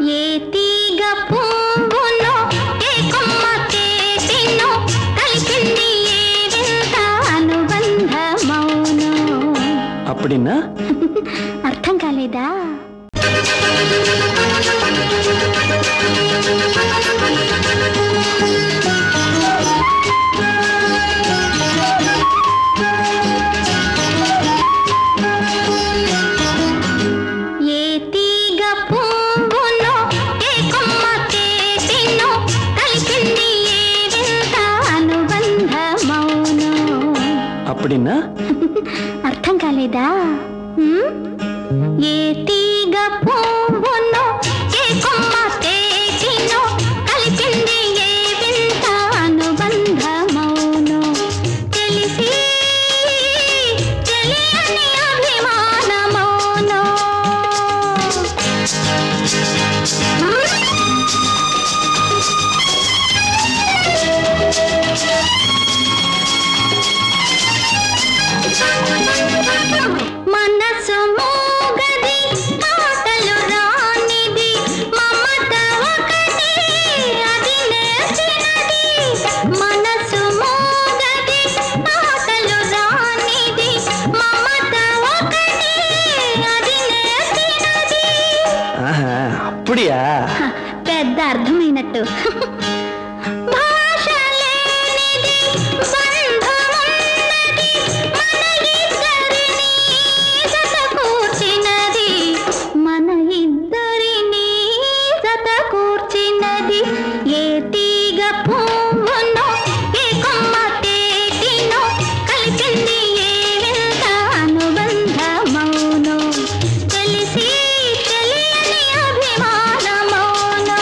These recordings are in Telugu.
ఏ తీగ పువ్వునో ఏ కొమ్మ తేటినో కలిపింది ఏ వింత అనుబంధమౌనో அப்படின்னா అర్థం కాలేదా ఏ తీగ పువ్వునో ఏ కొమ్మ తేటినో కలిపింది ఏ వింత అనుబంధమౌనో அப்படின்னா అర్థం కాలేదా హ్మ్? ఏ తీగ పువ్వునో ఏ కొమ్మ తేటినో కలిపింది ఏ వింత అనుబంధమౌనో తెలిసి తెలియని అభిమానమౌనో మనసు మోగది మాటలు రానిది మమత ఒకటి అది నేర్చినది మనసు మోగది మాటలు రానిది మమత ఒకటి అది నేర్చినది ஆஹா, அப்படியா పెద్ద అర్థమైనట్టు భాష లేనిది బంధమున్నది మన ఇద్దరిని జతకూర్చినది మన ఇద్దరిని జతకూర్చినది ఏ తీగ పువ్వునో ఏ కొమ్మ తేటినో కలిపింది ఏ వింత అనుబంధమౌనో తెలిసి తెలియని అభిమానమౌనో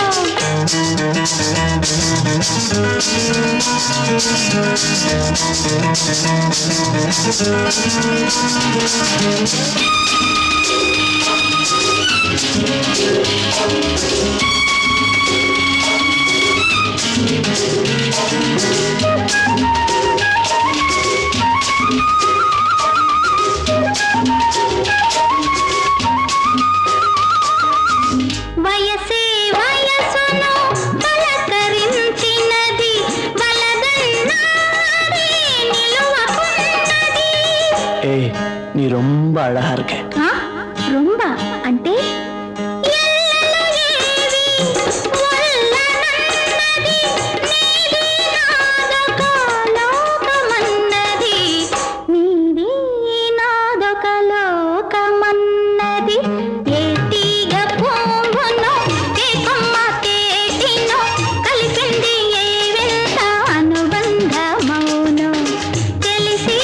వయసే వయసును పలకరించినది వలదన్నాది నిలువకున్నది ஏய் நீ ரொம்ப அழகா இருக்க ఆ? రొంబ అంటే ఎల్లలు ఏవి వల్లనన్నది నీది నాదొక లోకమన్నది నీది నాదొక లోకమన్నది ఏ తీగ పువ్వునో ఏ కొమ్మ తేటినో కలిపింది ఏ వింత అనుబంధమౌనో తెలిసి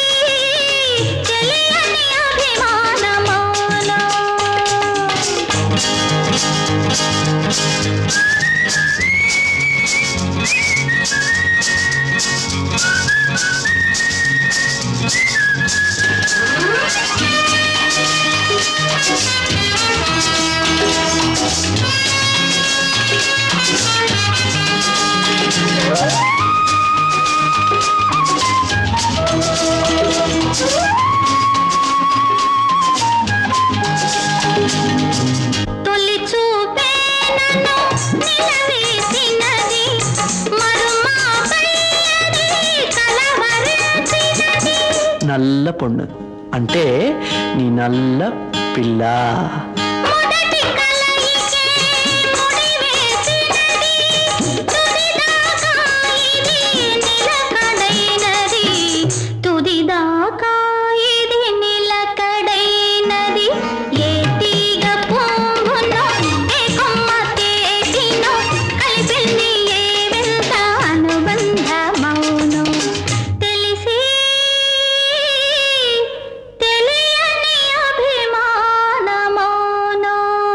తెలియని అభిమానమౌనో తొలి చూపే నన్ను నిలవేసినది మరుమాపయ్యది కలవరించినది நல்ல பொண்ணு అంటే నీ నల్ల పిల్ల మొదటి కలయికే ముడివేసినది తుదిదాకా ఇది నిలకడైనది తుదిదాకా ఇది నిలకడైనది ఏ తీగ పువ్వునో ఏ కొమ్మ తేటినో కలిపింది ఏ వింత అనుబంధమౌనో తెలిసి తెలియని అభిమానమౌనో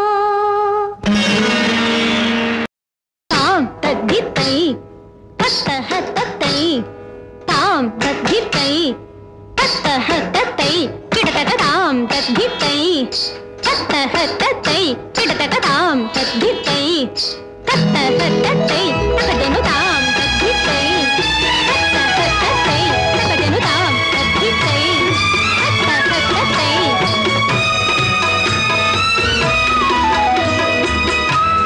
తాం తద్దిత్తై తత్తహ తత్తై తాం తద్దిత్తై తత్తహ తత్తై కిడతట తాం తద్దిత్తై తత్తహ తత్తై కిడతట తాం తద్దిత్తై తత్తహ తత్తై తకజను తాం తద్దిత్తై తత్తహ తత్తై తకజను తాం తద్దిత్తై తత్తహ తత్తై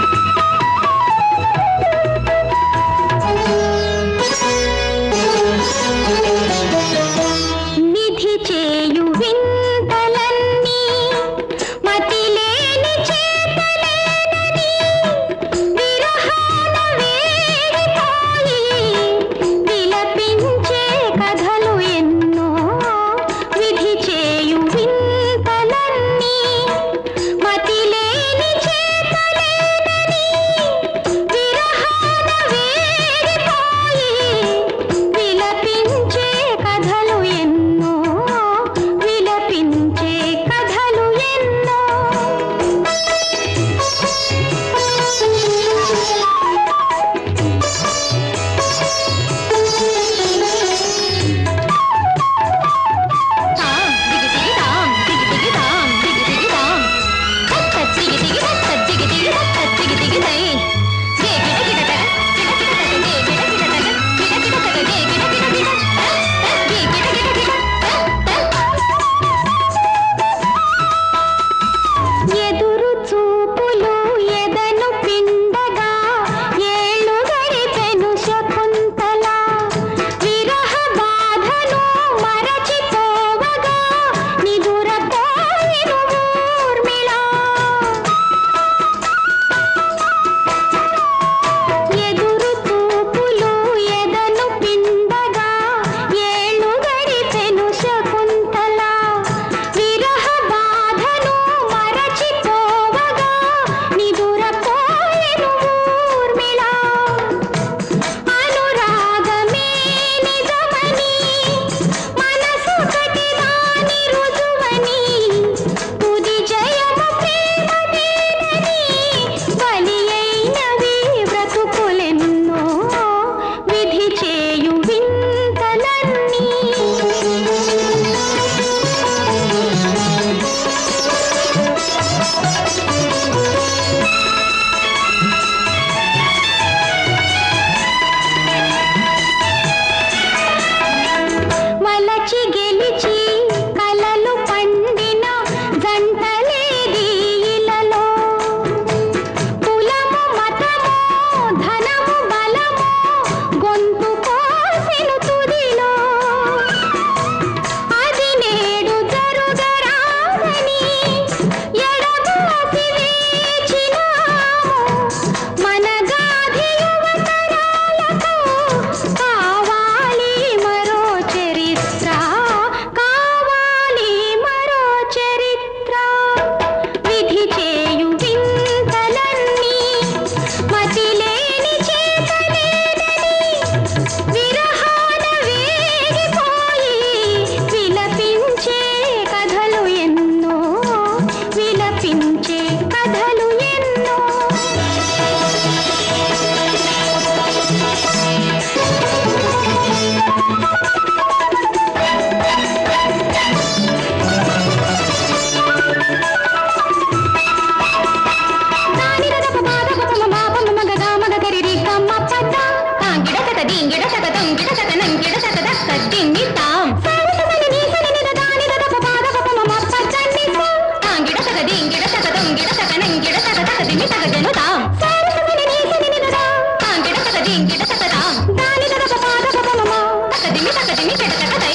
తాం సారి సని నీ సని ని దా తాం గిడ తక దీం గిడ తక తాం దాని దద ప పాద ప ప మమ తక దిమి తక దిమి గిడ తక దై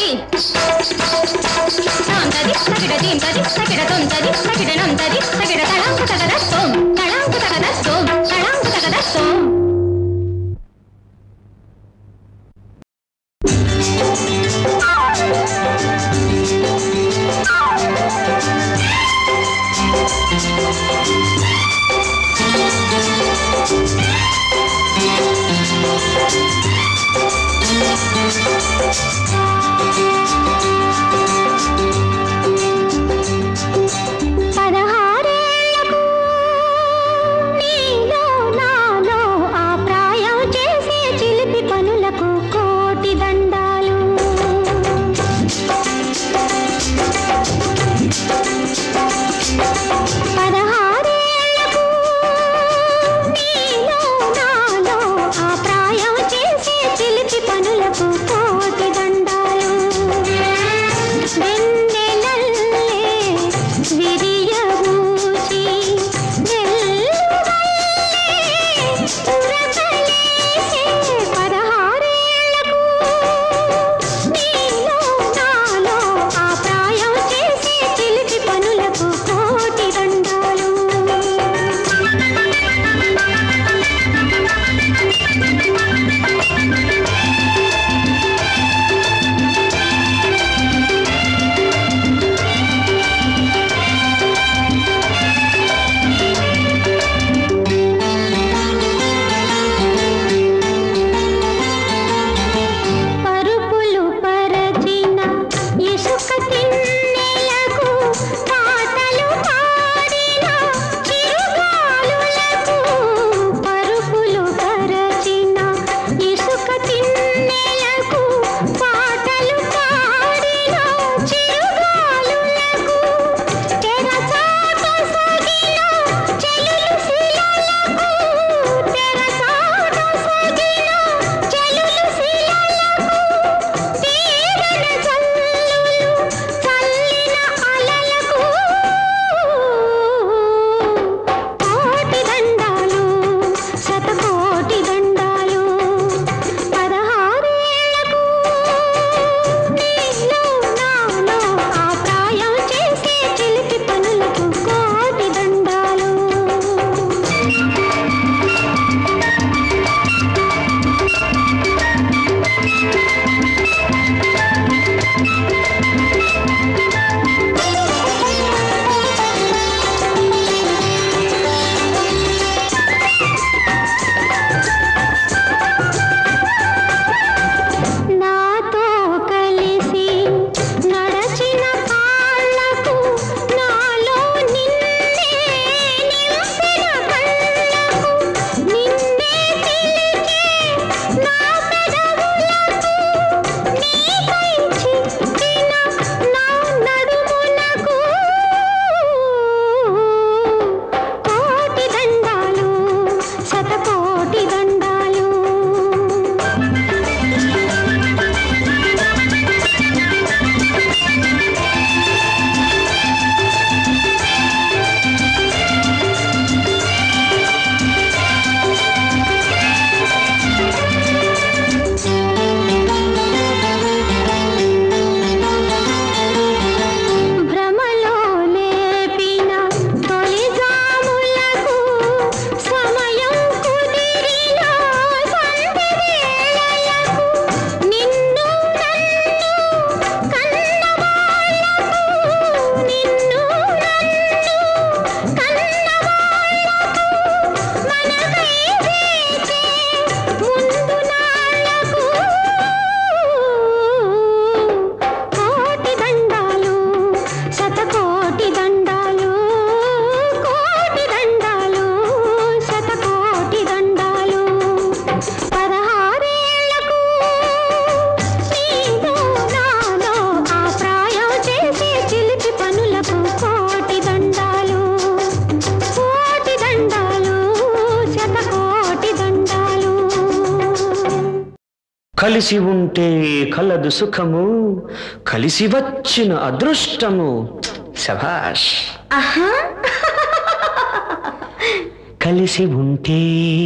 తాం తది తగిడ దీం తది తగిడ తొం తది తగిడ నం తది తగిడ తళాంకు తగ దస్తోం తళాంకు తగ దస్తోం తళాంకు తగ దస్తోం పదహారేళ్లకు నీలో నాలో ఆ ప్రాయం చేసే చిలిపి పనులకు కోటి దండాలు పదహారేళ్లకు నీలో నాలో ఆ ప్రాయం చేసే చిలిపి పనులకు కోటి దండాలు వెన్నెలల్లే విరియబూచి వెల్లువల్లే ఉరకలేసే పదహారేళ్లకు నీలో నాలో ఆ ప్రాయం చేసే చిలిపి పనులకు కోటి దండాలు పరుపులు పరచిన ఇసుక తిన్నెలకు పాటలు పాడిన చిరుగాలులకు పరుపులు పరచిన ఇసుక తిన్నెలకు పాటలు పాడిన చిరుగాలులకు తెరచాట సాగిన చెలులు శిలలకు తెరచాట సాగిన చెలులు శిలలకు తీరన చల్లులు చల్లిన అలలకు కోటి దండాలు శతకోటి దండాలు పదహారేళ్లకు నీలో నాలో ఆ ప్రాయం చేసే చిలిపి పనులకు కోటి దండాలు నాతో కలిసి నడచిన కాళ్ళకు నాలో నిన్నే నింపిన కళ్ళకు నిన్నే పిలిచే నా పెదవులకు నీకై చిక్కిన నా నడుములకు కోటి దండాలు శతకోటి దండాలు భ్రమలో లేపిన తొలి జాములకు సమయం కుదిరిన సంధి వేళలకు నిన్ను నన్ను కన్నవాళ్ళకు నిన్ను నన్ను కన్నవాళ్ళకు మనమై వేచే ముందు నాళ్ళకు కోటి దండాలు శతకోటి దండాలు కోటి దండాలు శతకోటి దండాలు పదహారేళ్లకు నీలో నాలో ఆ ప్రాయం చేసే చిలిపి పనులకు కోటి దండాలు కోటి దండాలు శతకోటి దండాలు కలిసి ఉంటే కలదు సుఖము కలిసి వచ్చిన అదృష్టము శభాష్ ఆహా కలిసి ఉంటే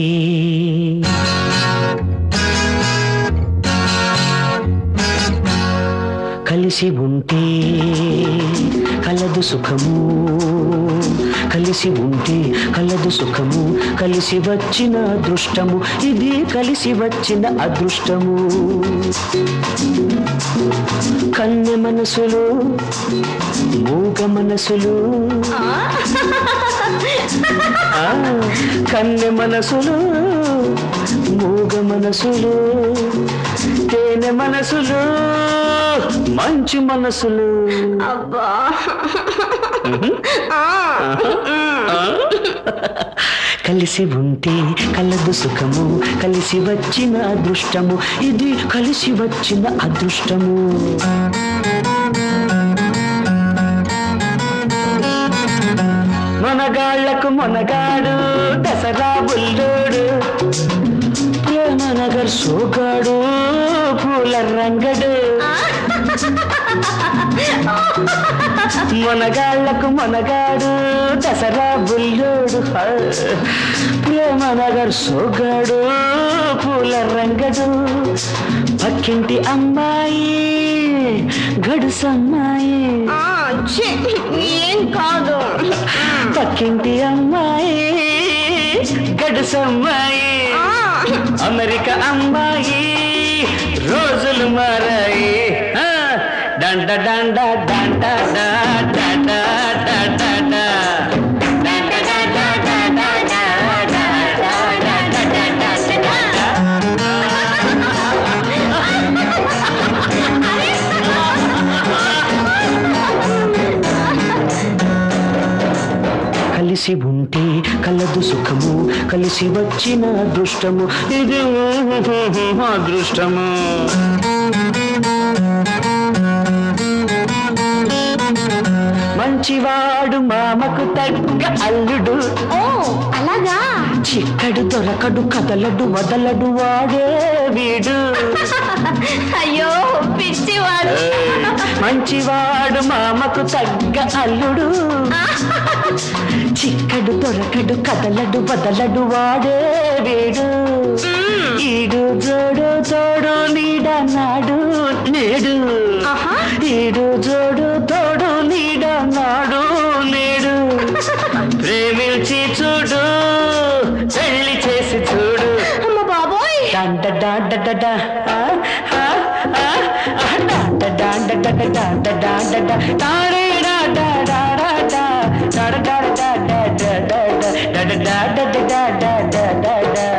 కలిసి ఉంటే కలదు సుఖము కలిసి ఉంటే కలదు సుఖము కలిసి వచ్చిన అదృష్టము ఇది కలిసి వచ్చిన అదృష్టము కన్నె మనసులు మూగ మనసులు ఆ, కన్నె మనసులు మూగ మనసులు తేనె మనసులు మంచి మనసులు అబ్బా కలిసి ఉంటే కలదు సుఖము కలిసి వచ్చిన అదృష్టము ఇది కలిసి వచ్చిన అదృష్టము మనగాళ్లకు మనగాడు దసరా బుల్లోడు ప్రేమనగర్ సోగాడు పూల రంగడు మనగాళ్లకు మనగాడు దసరా బుల్లోడు ప్రేమనగర్ సోగాడు పూల రంగడు పక్కింటి అమ్మాయి గడుసమ్మాయి ఆ, ఛీ, ఏం కాదు పక్కింటి అమ్మాయి గడుసమ్మాయి ఆ, అమెరికా అమ్మాయి రోజులు మారాయి ఆ, డండ డండ డండ డా, డా, డా, డా, డా, డా. డండ డండ డండ డా, డా, డా, డా, డా, డా, డా, డా. కలిసి ఉంటే కలదు సుఖము కలిసి వచ్చిన అదృష్టము ఇది అదృష్టము మంచివాడు మామకు తగ్గ అల్లుడు ఓ అలాగా చిక్కడు దొరకడు కదలడు వదలడు వాడే వీడు అయ్యో పిచ్చివాడు మంచివాడు మామకు తగ్గ అల్లుడు చిక్కడు దొరకడు కదలడు బదలడు వాడే వీడు ఈడు జోడు తోడు నీడ నాడు నేడు ఆహా. ఈడు జోడు తోడు నీడ నాడు నేడు ప్రేమించి చూడు పెళ్లి చేసి చూడు అమ్మ బాబోయ్ డండ డండ డడ ఆ, ఆ, ఆ, ఆ, డండ డండ డడ డండ డండ డ, డాడే డా డా డా డా డా, డడ డడ డా డా డా డా డా, డడ డా డా డా డా డా డా డా డా.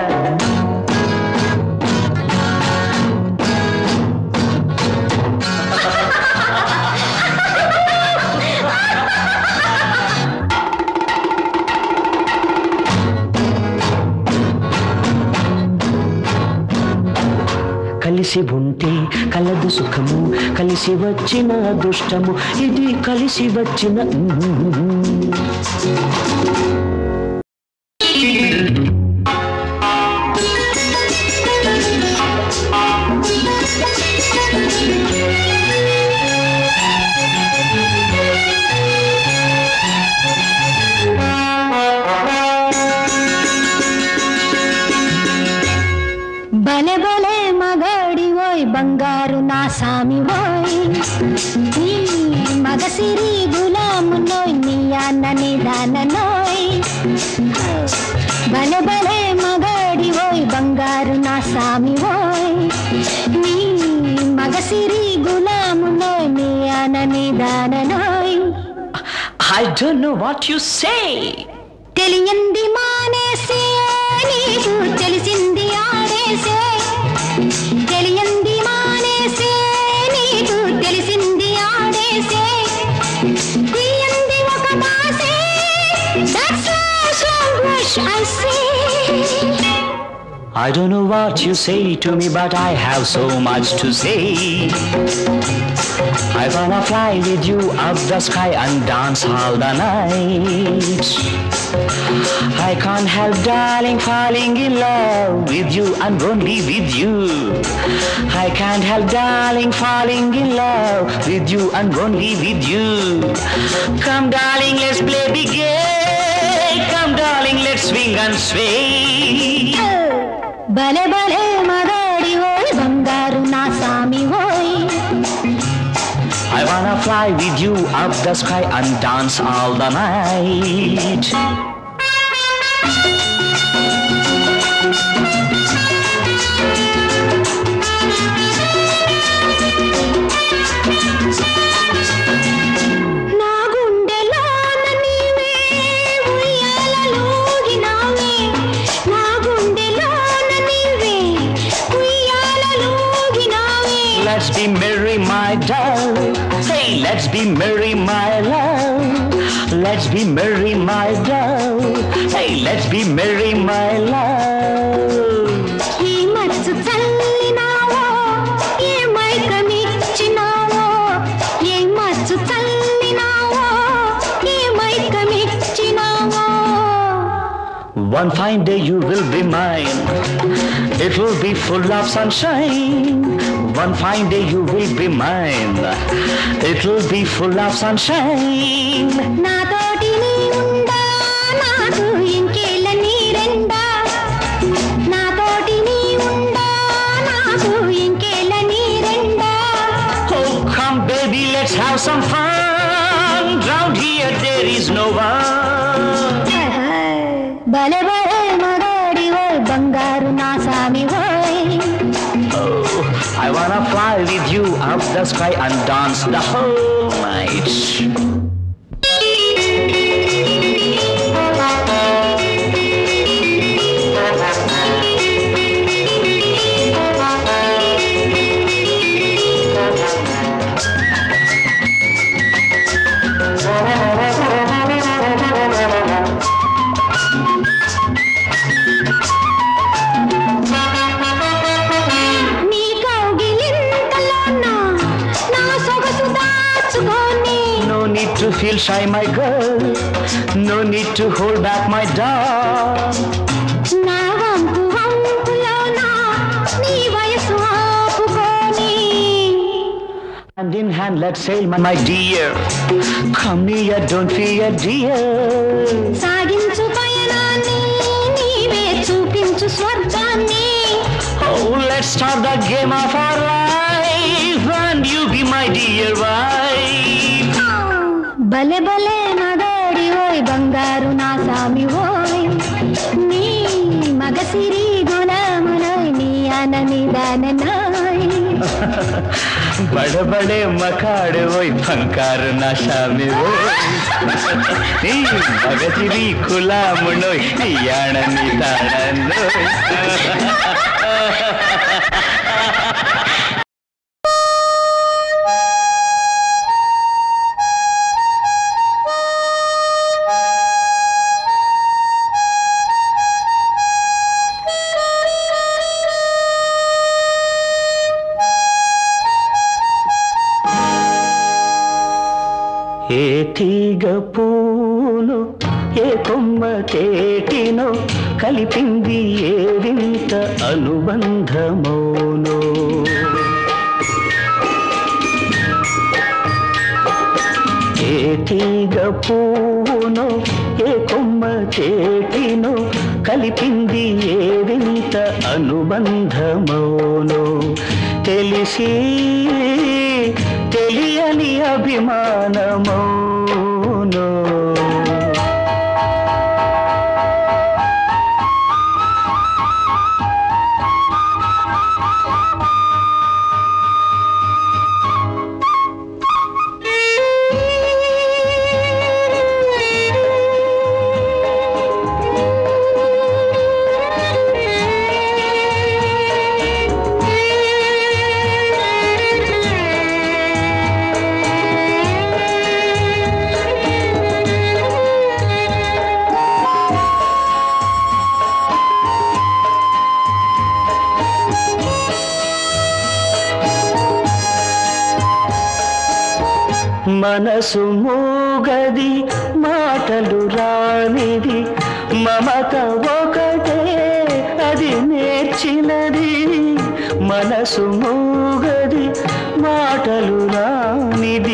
కలిసి ఉంటే కలదు సుఖము కలిసి వచ్చిన అదృష్టము ఇది కలిసి వచ్చిన భలే భలే మగాడి ఓయ్ బంగారు నా సామి ఓయ్ నీ మగసిరి గులాము నోయ్ నీ అన్నని దాన నోయ్ భలే భలే మగాడి ఓయ్ బంగారు నా సామి ఓయ్ నీ మగసిరి గులాము నోయ్ నీ అన్నని దాన నోయ్ I don't know what you say తెలియంది మానేసే నీకు తెలిసింది ఆడేసే తెలియంది మానేసే నీకు తెలిసింది ఆడేసే తీయంది ఒక మాసే That's why so wish I say I don't know what you say to me, but I have so much to say. I wanna fly with you up the sky and dance all the night. I can't help, darling, falling in love with you and only with you. I can't help, darling, falling in love with you and only with you. Come, darling, let's play big game. Come, darling, let's let's swing and sway. భలే భలే మగాడి ఓయ్ బంగారు నా సామి ఓయ్ I wanna fly with you up the sky and dance all the night. నా గుండెలోన నీవే ఉయ్యాలలోగినావే నా గుండెలోన నీవే ఉయ్యాలలోగినావే Let's be merry, my darling. Hey, let's be merry, my love. Let's be merry, my darling. Hey, let's be merry, my love. ఈ మచ్చు చల్లినావో ఏ మైకమిచ్చినావో ఏ మచ్చు చల్లినావో ఏ మైకమిచ్చినావో One fine day you will be mine. It will be full of sunshine. One fine day you will be mine. It will be full of sunshine. నాతోటి నీ ఉండా నాకు ఇంకేళ్ళ నీరెండా నాతోటి నీ ఉండా నాకు ఇంకేళ్ళ నీరెండా Oh, come baby, let's have some fun. Round here there is no one. భలే భలే మగాడి ఓయ్ బంగారు నా సామి ఓయ్ Oh, I wanna fly with you up the sky and dance the whole night. నీ కౌగిలింతలోన నా సొగసు దాచుకొని No need to feel shy, my girl. No need to hold back, my doll. నా వంపు వంపులోన నీ వయసు ఆపుకొని Hand in hand, let's sail, my, my dear. Come near, don't fear, dear. సాగించు పయనాన్ని నీవే చూపించు స్వర్గాన్ని Oh, let's start the game of our life, and you be my dear wife. భలే భలే మగాడి ఓయ్ బంగారు నా సామి ఓయ్ నీ మగసిరి గులామునోయ్ నీ అనని దాననాయ్ बड़े बड़े मकाड़ वही फंकार नशा में वो నీ మగసిరి కులామునోయ్ తీయాణని తాళన్నోయ్ ఏ తీగ పూను ఏ కొమ్మ తేటినో కలిపింది ఏ వింత అనుబంధమోనో ఏ తీగ పూను ఏ కొమ్మ తేటినో కలిపింది ఏ వింత అనుబంధమోనో తెలిసి తెలియని అభిమానమోనో మనసు మూగది మాటలు రానిది మమత ఒకటే అది నేర్చినది మనసు మూగది మాటలు రానిది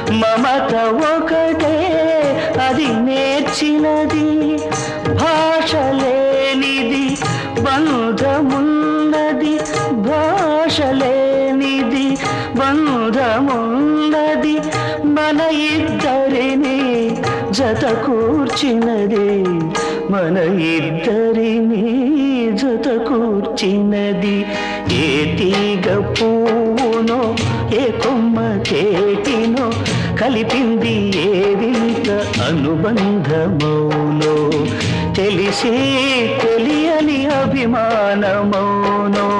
మమత ఒకటే అది నేర్చినది భాష బంధమున్నది భాషలేనిది బంధమున్నది మన ఇద్దరిని జత కూర్చినది మన ఇద్దరిని జత కూర్చినది ఏ తీగ పువ్వునో ఏ కొమ్మ కేటినో కలిపింది ఏ వింత అనుబంధమౌనో తెలిసి తెలియని అభిమానమౌనో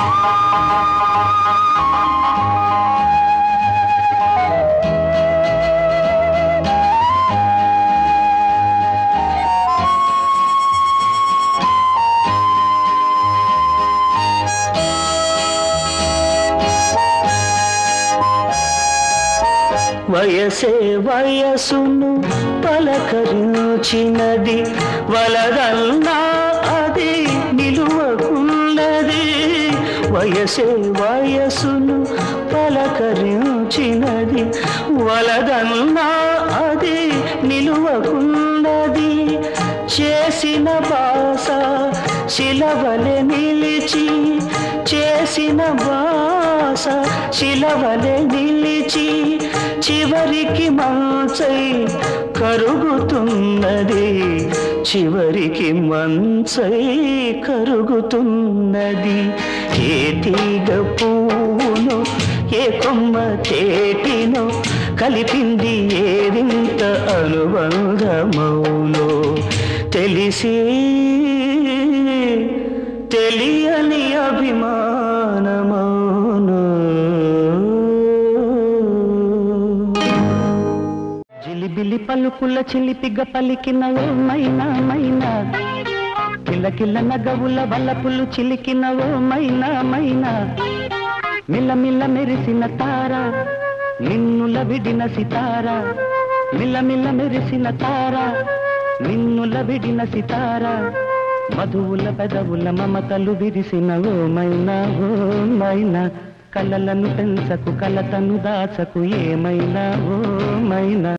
వయసే వయసును పలకరించినది వలదల్లా అది నిలువకున్నది వయసే వయసును పలకరించినది వలదల్లా అది నిలువకున్నది చేసిన బాస శిలవలె నిలిచి చేసిన బాస శిలవలె నిలిచి చివరికి మంచై కరుగుతున్నది చివరికి మంచై కరుగుతున్నది ఏ తీగ పువ్వును ఏ కొమ్మ చేటినో కలిపింది ఏ వింత అనుబంధమౌనో తెలిసి తెలియని అభిమానమౌను జిలిబిలి పలుకుల చిలిపిగ పలికిన ఓ మైనా మైనా కిలకిల నగవుల వలపులు చిలికిన ఓ మైనా మైనా మిల్లమిల్ల మెరిసిన తార నిన్నుల విడిన సితార మిల్లమిల్ల మెరిసిన తార నిన్నుల విడిన సితార మధువుల పెదవుల మమతలు విరిసిన ఓ మైనా ఓ మైనా కలలను పెంచకు కలతను దాచకు ఏమైనా ఓ మైనా